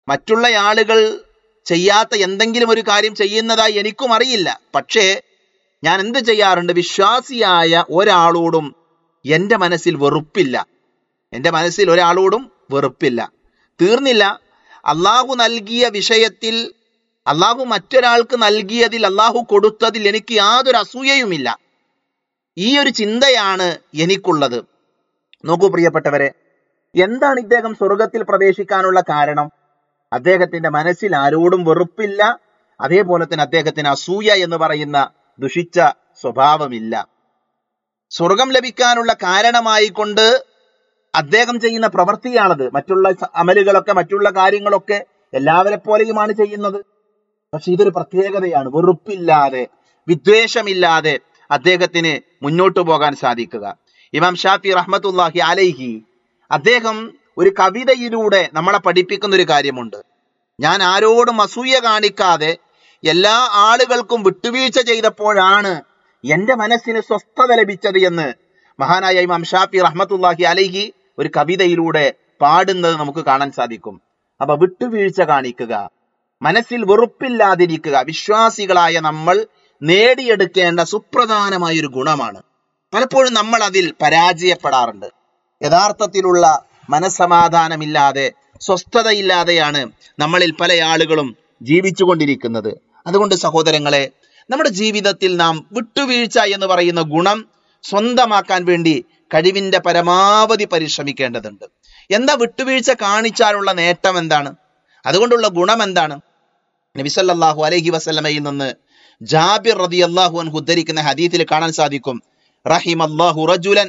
മറ്റുള്ള ആളുകൾ ചെയ്യാത്ത എന്തെങ്കിലും ഒരു കാര്യം ചെയ്യുന്നതായി എനിക്കും അറിയില്ല പക്ഷേ ഞാൻ എന്ത് ചെയ്യാറുണ്ട് വിശ്വാസിയായ ഒരാളോടും എൻ്റെ മനസ്സിൽ വെറുപ്പില്ല എൻ്റെ മനസ്സിൽ ഒരാളോടും വെറുപ്പില്ല തീർന്നില്ല അള്ളാഹു നൽകിയ വിഷയത്തിൽ അള്ളാഹു മറ്റൊരാൾക്ക് നൽകിയതിൽ അള്ളാഹു കൊടുത്തതിൽ എനിക്ക് യാതൊരു അസൂയയുമില്ല ഈ ഒരു ചിന്തയാണ് എനിക്കുള്ളത് നോക്കൂ പ്രിയപ്പെട്ടവരെ എന്താണ് ഇദ്ദേഹം സ്വർഗത്തിൽ പ്രവേശിക്കാനുള്ള കാരണം അദ്ദേഹത്തിന്റെ മനസ്സിൽ ആരോടും വെറുപ്പില്ല അതേപോലെ തന്നെ അദ്ദേഹത്തിന് അസൂയ എന്ന് പറയുന്ന ദുഷിച്ച സ്വഭാവമില്ല സ്വർഗം ലഭിക്കാനുള്ള കാരണമായി കൊണ്ട് അദ്ദേഹം ചെയ്യുന്ന പ്രവൃത്തിയാണത് മറ്റുള്ള സ- അമലുകളൊക്കെ മറ്റുള്ള കാര്യങ്ങളൊക്കെ എല്ലാവരെ പോലെയുമാണ് ചെയ്യുന്നത് പക്ഷെ ഇതൊരു പ്രത്യേകതയാണ് വെറുപ്പില്ലാതെ വിദ്വേഷമില്ലാതെ അദ്ദേഹത്തിന് മുന്നോട്ട് പോകാൻ സാധിക്കുക ഇമാം ഷാഫി റഹ്മത്തുല്ലാഹി അലൈഹി അദ്ദേഹം ഒരു കവിതയിലൂടെ നമ്മളെ പഠിപ്പിക്കുന്ന ഒരു കാര്യമുണ്ട് ഞാൻ ആരോടും അസൂയ കാണിക്കാതെ എല്ലാ ആളുകൾക്കും വിട്ടുവീഴ്ച ചെയ്തപ്പോഴാണ് എന്റെ മനസ്സിന് സ്വസ്ഥത ലഭിച്ചത് എന്ന് മഹാനായ ഇമാം ഷാഫി റഹ്മത്തുല്ലാഹി അലൈഹി ഒരു കവിതയിലൂടെ പാടുന്നത് നമുക്ക് കാണാൻ സാധിക്കും അപ്പൊ വിട്ടുവീഴ്ച കാണിക്കുക മനസ്സിൽ വെറുപ്പില്ലാതിരിക്കുക വിശ്വാസികളായ നമ്മൾ നേടിയെടുക്കേണ്ട സുപ്രധാനമായ ഒരു ഗുണമാണ് പലപ്പോഴും നമ്മൾ അതിൽ പരാജയപ്പെടാറുണ്ട് യഥാർത്ഥത്തിലുള്ള മനസ്സമാധാനമില്ലാതെ സ്വസ്ഥതയില്ലാതെയാണ് നമ്മളിൽ പല ആളുകളും ജീവിച്ചുകൊണ്ടിരിക്കുന്നത് അതുകൊണ്ട് സഹോദരങ്ങളെ നമ്മുടെ ജീവിതത്തിൽ നാം വിട്ടുവീഴ്ച എന്ന് പറയുന്ന ഗുണം സ്വന്തമാക്കാൻ വേണ്ടി കഴിവിന്റെ പരമാവധി പരിശ്രമിക്കേണ്ടതുണ്ട് എന്താ വിട്ടുവീഴ്ച കാണിച്ചാലുള്ള നേട്ടം എന്താണ് അതുകൊണ്ടുള്ള ഗുണം എന്താണ് നബിസല്ലാഹു അലൈഹി വസല്ലമയിൽ നിന്ന് ജാബിർ റതി അള്ളാഹു അൻഹു ഉദ്ധരിക്കുന്ന ഹദീത്തിൽ കാണാൻ സാധിക്കും റഹിം അള്ളാഹു റജുലൻ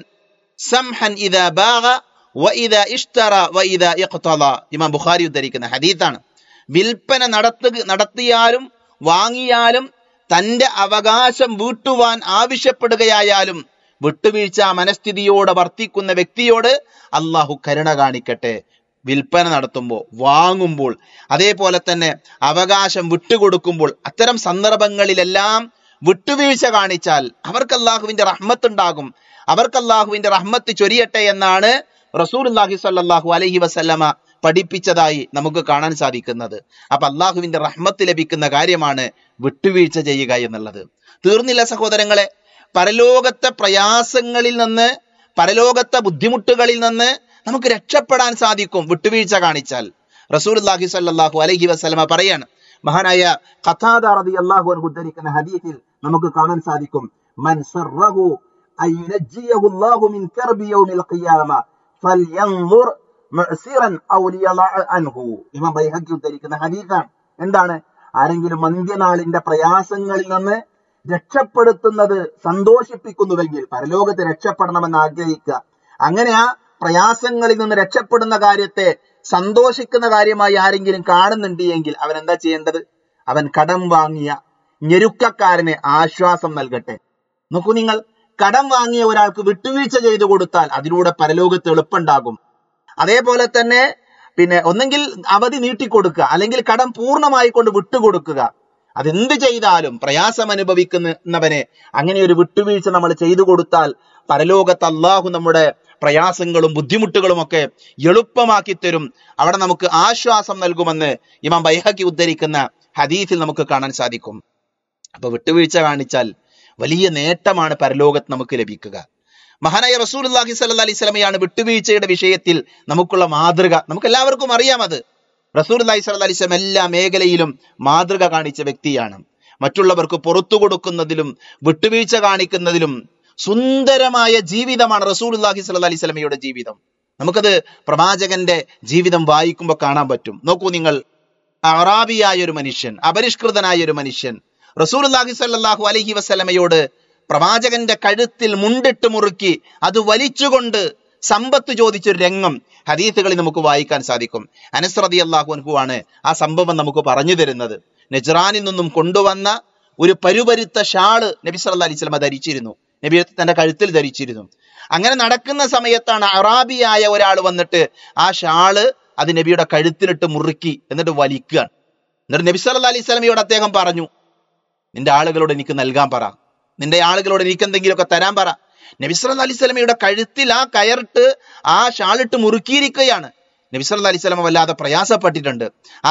സംഹൻ ഇദാ ബാഗ വഇദാ ഇഷ്തറ വഇദാ ഇഖ്തള ഇമാം ബുഖാരി ഉദ്ധരിക്കുന്ന ഹദീത്താണ് വിൽപ്പന നടത്തുക നടത്തിയാലും വാങ്ങിയാലും തന്റെ അവകാശം വീട്ടുവാൻ ആവശ്യപ്പെടുകയായാലും വിട്ടുവീഴ്ച മനസ്ഥിതിയോടെ വർത്തിക്കുന്ന വ്യക്തിയോട് അള്ളാഹു കരുണ കാണിക്കട്ടെ വിൽപ്പന നടത്തുമ്പോൾ വാങ്ങുമ്പോൾ അതേപോലെ തന്നെ അവകാശം വിട്ടുകൊടുക്കുമ്പോൾ അത്തരം സന്ദർഭങ്ങളിലെല്ലാം വിട്ടുവീഴ്ച കാണിച്ചാൽ അവർക്ക് അള്ളാഹുവിന്റെ റഹ്മത്ത് ഉണ്ടാകും അവർക്ക് അള്ളാഹുവിന്റെ റഹ്മത്ത് ചൊരിയട്ടെ എന്നാണ് റസൂലുള്ളാഹി സ്വല്ലല്ലാഹു അലൈഹി വസല്ലമ പഠിപ്പിച്ചതായി നമുക്ക് കാണാൻ സാധിക്കുന്നത് അപ്പൊ അള്ളാഹുവിന്റെ റഹ്മത്ത് ലഭിക്കുന്ന കാര്യമാണ് വിട്ടുവീഴ്ച ചെയ്യുക എന്നുള്ളത് തീർന്നില്ല സഹോദരങ്ങളെ പരലോകത്തെ പ്രയാസങ്ങളിൽ നിന്ന് പരലോകത്തെ ബുദ്ധിമുട്ടുകളിൽ നിന്ന് നമുക്ക് രക്ഷപ്പെടാൻ സാധിക്കും വിട്ടുവീഴ്ച കാണിച്ചാൽ റസൂലുള്ളാഹി സ്വല്ലല്ലാഹു അലൈഹി വസല്ലമ പറയാണ് മഹാനായ ഖതാദ റളിയല്ലാഹു അൻഹു ഉദ്ധരിക്കുന്ന ഹദീസിൽ നമുക്ക് കാണാൻ സാധിക്കും മൻ സർറഹു അയ്യുനജ്ജിയഹു അല്ലാഹു മിൻ കർബി യൗമിൽ ഖിയാമ ഫൽയൻദുർ മുഅ്സിറൻ ഔ ലിയളഅ അൻഹു ഇമാം ബൈഹഖി ഉദ്ധരിക്കുന്ന ഹദീസാണ് എന്താണ് ആരെങ്കിലും അന്ത്യനാളിന്റെ പ്രയാസങ്ങളിൽ നിന്ന് രക്ഷപ്പെടുത്തുന്നത് സന്തോഷിപ്പിക്കുന്നുവെങ്കിൽ പരലോകത്ത് രക്ഷപ്പെടണമെന്ന് ആഗ്രഹിക്കുക അങ്ങനെ ആ പ്രയാസങ്ങളിൽ നിന്ന് രക്ഷപ്പെടുന്ന കാര്യത്തെ സന്തോഷിക്കുന്ന കാര്യമായി ആരെങ്കിലും കാണുന്നുണ്ട് എങ്കിൽ അവൻ എന്താ ചെയ്യേണ്ടത് അവൻ കടം വാങ്ങിയ ഞെരുക്കക്കാരന് ആശ്വാസം നൽകട്ടെ നോക്കൂ നിങ്ങൾ കടം വാങ്ങിയ ഒരാൾക്ക് വിട്ടുവീഴ്ച ചെയ്തു കൊടുത്താൽ അതിലൂടെ പരലോകത്ത് എളുപ്പമുണ്ടാകും അതേപോലെ തന്നെ പിന്നെ ഒന്നെങ്കിൽ അവധി നീട്ടിക്കൊടുക്കുക അല്ലെങ്കിൽ കടം പൂർണ്ണമായി കൊണ്ട് വിട്ടുകൊടുക്കുക അതെന്ത് ചെയ്താലും പ്രയാസം അനുഭവിക്കുന്നവനെ അങ്ങനെ ഒരു വിട്ടുവീഴ്ച നമ്മൾ ചെയ്തു കൊടുത്താൽ പരലോകത്ത് അള്ളാഹു നമ്മുടെ പ്രയാസങ്ങളും ബുദ്ധിമുട്ടുകളും ഒക്കെ എളുപ്പമാക്കി തരും അവിടെ നമുക്ക് ആശ്വാസം നൽകുമെന്ന് ഇമാം ബൈഹക്കി ഉദ്ധരിക്കുന്ന ഹദീസിൽ നമുക്ക് കാണാൻ സാധിക്കും അപ്പൊ വിട്ടുവീഴ്ച കാണിച്ചാൽ വലിയ നേട്ടമാണ് പരലോകത്ത് നമുക്ക് ലഭിക്കുക മഹാനായ റസൂലുള്ളാഹി സ്വല്ലല്ലാഹി അലൈഹി സ്വലമയാണ് വിട്ടുവീഴ്ചയുടെ വിഷയത്തിൽ നമുക്കുള്ള മാതൃക നമുക്ക് എല്ലാവർക്കും അറിയാം അത് റസൂലുള്ളാഹി സ്വല്ലല്ലാഹി അലൈഹി വസല്ലം എല്ലാ മേഖലയിലും മാതൃക കാണിച്ച വ്യക്തിയാണ് മറ്റുള്ളവർക്ക് പുറത്തു കൊടുക്കുന്നതിലും വിട്ടുവീഴ്ച കാണിക്കുന്നതിലും സുന്ദരമായ ജീവിതമാണ് റസൂലുള്ളാഹി സ്വല്ലല്ലാഹി അലൈഹി വസല്ലമയുടെ ജീവിതം നമുക്കത് പ്രവാചകന്റെ ജീവിതം വായിക്കുമ്പോൾ കാണാൻ പറ്റും നോക്കൂ നിങ്ങൾ അറാബിയായ ഒരു മനുഷ്യൻ അപരിഷ്കൃതനായ ഒരു മനുഷ്യൻ റസൂലുള്ളാഹി സ്വല്ലല്ലാഹു അലൈഹി വസല്ലമയോട് പ്രവാചകന്റെ കഴുത്തിൽ മുണ്ടിട്ട് മുറുക്കി അത് വലിച്ചുകൊണ്ട് സമ്പത്ത് ചോദിച്ചൊരു രംഗം ഹദീസുകളിൽ നമുക്ക് വായിക്കാൻ സാധിക്കും അനസ് റളിയല്ലാഹു അൻഹു ആണ് ആ സംഭവം നമുക്ക് പറഞ്ഞു തരുന്നത് നെജ്റാനിൽ നിന്നും കൊണ്ടുവന്ന ഒരു പരുപരുത്ത ഷാള് നബി സല്ലല്ലാഹു അലൈഹി വസല്ലമ ധരിച്ചിരുന്നു നബി തന്റെ കഴുത്തിൽ ധരിച്ചിരുന്നു അങ്ങനെ നടക്കുന്ന സമയത്താണ് അറാബിയായ ഒരാൾ വന്നിട്ട് ആ ഷാള് അത് നബിയുടെ കഴുത്തിലിട്ട് മുറുക്കി എന്നിട്ട് വലിക്കുകയാണ് എന്നിട്ട് നബി സല്ലല്ലാഹു അലൈഹി വസല്ലമയോട് അദ്ദേഹം പറഞ്ഞു നിന്റെ ആളുകളോട് എനിക്ക് നൽകാൻ പറ നിന്റെ ആളുകളോട് എനിക്ക് എന്തെങ്കിലുമൊക്കെ തരാൻ പറ നബി സല്ലല്ലാഹു അലൈഹി വസല്ലമയുടെ കഴുത്തിൽ ആ കയറിട്ട് ആ ഷാളിട്ട് മുറുക്കിയിരിക്കുകയാണ് നബി സല്ലല്ലാഹു അലൈഹി വസല്ലം വല്ലാതെ പ്രയാസപ്പെട്ടിട്ടുണ്ട് ആ